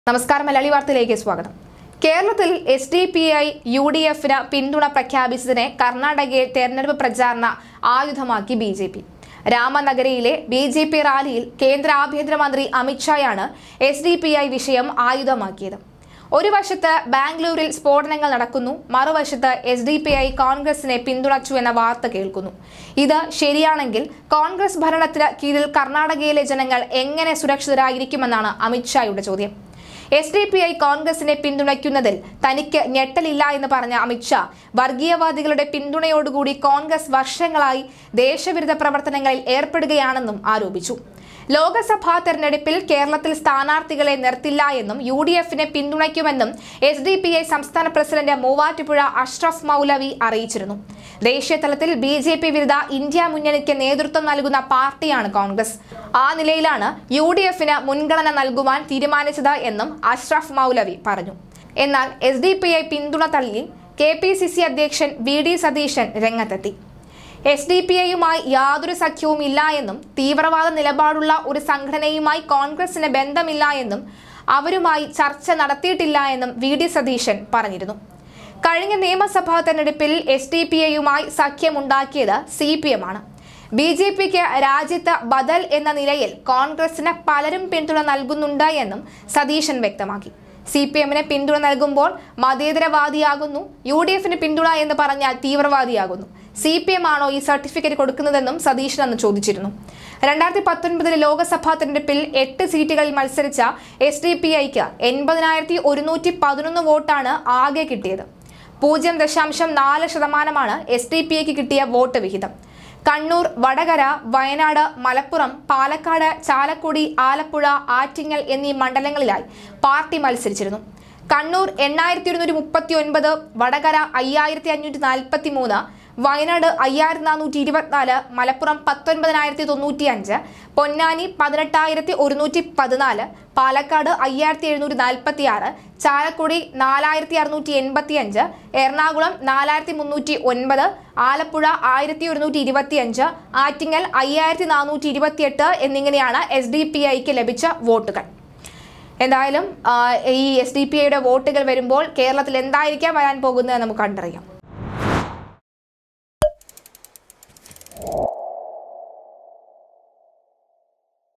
നമസ്കാരം മലയാളി വാർത്തയിലേക്ക് സ്വാഗതം കേരളത്തിൽ S D P I U D എഫിന് പിന്തുണ പ്രഖ്യാപിച്ചതിനെ കർണാടകയിൽ തെരഞ്ഞെടുപ്പ് പ്രചാരണ ആയുധമാക്കി ബി ജെ പി രാമനഗരയിലെ ബി ജെ പി റാലിയിൽ കേന്ദ്ര ആഭ്യന്തരമന്ത്രി അമിത്ഷായാണ് എസ് ഡി പി ഐ വിഷയം ആയുധമാക്കിയത് ഒരു വശത്ത് ബാംഗ്ലൂരിൽ സ്ഫോടനങ്ങൾ നടക്കുന്നു മറുവശത്ത് എസ് ഡി പി ഐ കോൺഗ്രസിനെ പിന്തുണച്ചു എന്ന വാർത്ത കേൾക്കുന്നു ഇത് ശരിയാണെങ്കിൽ കോൺഗ്രസ് ഭരണത്തിന് കീഴിൽ കർണാടകയിലെ ജനങ്ങൾ എങ്ങനെ സുരക്ഷിതരായിരിക്കുമെന്നാണ് അമിത്ഷായുടെ ചോദ്യം എസ് ഡി പി ഐ കോൺഗ്രസിനെ പിന്തുണയ്ക്കുന്നതിൽ തനിക്ക് ഞെട്ടലില്ല എന്ന് പറഞ്ഞ അമിത്ഷാ വർഗീയവാദികളുടെ പിന്തുണയോടുകൂടി കോൺഗ്രസ് വർഷങ്ങളായി ദേശവിരുദ്ധ പ്രവർത്തനങ്ങളിൽ ഏർപ്പെടുകയാണെന്നും ആരോപിച്ചു ലോക്സഭാ തെരഞ്ഞെടുപ്പിൽ കേരളത്തിൽ സ്ഥാനാർത്ഥികളെ നിർത്തില്ല എന്നും യു ഡി എഫിനെ പിന്തുണയ്ക്കുമെന്നും എസ് ഡി പി ഐ സംസ്ഥാന പ്രസിഡന്റ് മൂവാറ്റുപുഴ അഷ്റഫ് മൗലവി അറിയിച്ചിരുന്നു ദേശീയ തലത്തിൽ ബി ജെ പി വിരുദ്ധ ഇന്ത്യ മുന്നണിക്ക് നേതൃത്വം നൽകുന്ന പാർട്ടിയാണ് കോൺഗ്രസ് ആ നിലയിലാണ് യു ഡി എഫിന് മുൻഗണന നൽകുവാൻ തീരുമാനിച്ചത് എന്നും അഷ്റഫ് മൗലവി പറഞ്ഞു എന്നാൽ എസ് ഡി പി ഐ പിന്തുണ തള്ളി കെ പി സി സി അധ്യക്ഷൻ വി ഡി സതീശൻ രംഗത്തെത്തി എസ് ഡി പി ഐയുമായി യാതൊരു സഖ്യവും ഇല്ല എന്നും തീവ്രവാദ നിലപാടുള്ള ഒരു സംഘടനയുമായി കോൺഗ്രസിന് ബന്ധമില്ല എന്നും അവരുമായി ചർച്ച നടത്തിയിട്ടില്ല എന്നും വി ഡി സതീശൻ പറഞ്ഞിരുന്നു കഴിഞ്ഞ നിയമസഭാ തെരഞ്ഞെടുപ്പിൽ എസ് ഡി പി ഐയുമായി സഖ്യമുണ്ടാക്കിയത് സി പി എം ആണ് ബി ജെ പിക്ക് രാജ്യത്ത് ബദൽ എന്ന നിലയിൽ കോൺഗ്രസിന് പലരും പിന്തുണ നൽകുന്നുണ്ട് എന്നും സതീശൻ വ്യക്തമാക്കി സി പി എമ്മിന് പിന്തുണ നൽകുമ്പോൾ മതേതരവാദിയാകുന്നു യു ഡി എഫിന് പിന്തുണ എന്ന് പറഞ്ഞാൽ തീവ്രവാദിയാകുന്നു സി പി എം ആണോ ഈ സർട്ടിഫിക്കറ്റ് കൊടുക്കുന്നതെന്നും സതീശൻ അന്ന് ചോദിച്ചിരുന്നു രണ്ടായിരത്തി പത്തൊൻപതിലെ ലോക്സഭാ തെരഞ്ഞെടുപ്പിൽ എട്ട് സീറ്റുകളിൽ മത്സരിച്ച എസ് ഡി പി ഐക്ക് എൺപതിനായിരത്തി ഒരുന്നൂറ്റി പതിനൊന്ന് വോട്ടാണ് ആകെ കിട്ടിയത് പൂജ്യം ദശാംശം നാല് ശതമാനമാണ് എസ് ഡി പി ഐക്ക് കിട്ടിയ വോട്ട് വിഹിതം കണ്ണൂർ വടകര വയനാട് മലപ്പുറം പാലക്കാട് ചാലക്കുടി ആലപ്പുഴ ആറ്റിങ്ങൽ എന്നീ മണ്ഡലങ്ങളിലായി പാർട്ടി മത്സരിച്ചിരുന്നു കണ്ണൂർ എണ്ണായിരത്തി ഒരുന്നൂറ്റി മുപ്പത്തി ഒൻപത് വടകര അയ്യായിരത്തി അഞ്ഞൂറ്റി നാൽപ്പത്തി മൂന്ന് വയനാട് അയ്യായിരത്തി നാനൂറ്റി ഇരുപത്തിനാല് മലപ്പുറം പത്തൊൻപതിനായിരത്തി തൊണ്ണൂറ്റി അഞ്ച് പൊന്നാനി പതിനെട്ടായിരത്തി ഒരുന്നൂറ്റി പതിനാല് പാലക്കാട് അയ്യായിരത്തി എഴുന്നൂറ്റി നാൽപ്പത്തി ആറ് ചാലക്കുടി നാലായിരത്തി അറുന്നൂറ്റി എൺപത്തി അഞ്ച് എറണാകുളം നാലായിരത്തി മുന്നൂറ്റി ഒൻപത് ആലപ്പുഴ ആയിരത്തി ഒരുന്നൂറ്റി ഇരുപത്തി അഞ്ച് ആറ്റിങ്ങൽ അയ്യായിരത്തി നാനൂറ്റി ഇരുപത്തിയെട്ട് എന്നിങ്ങനെയാണ് എസ് ഡി പി ഐക്ക് ലഭിച്ച വോട്ടുകൾ എന്തായാലും ആ, ഈ എസ് ഡി പി ഐയുടെ വോട്ടുകൾ വരുമ്പോൾ കേരളത്തിൽ എന്തായിരിക്കാം വരാൻ പോകുന്നത് നമുക്ക് കണ്ടറിയാം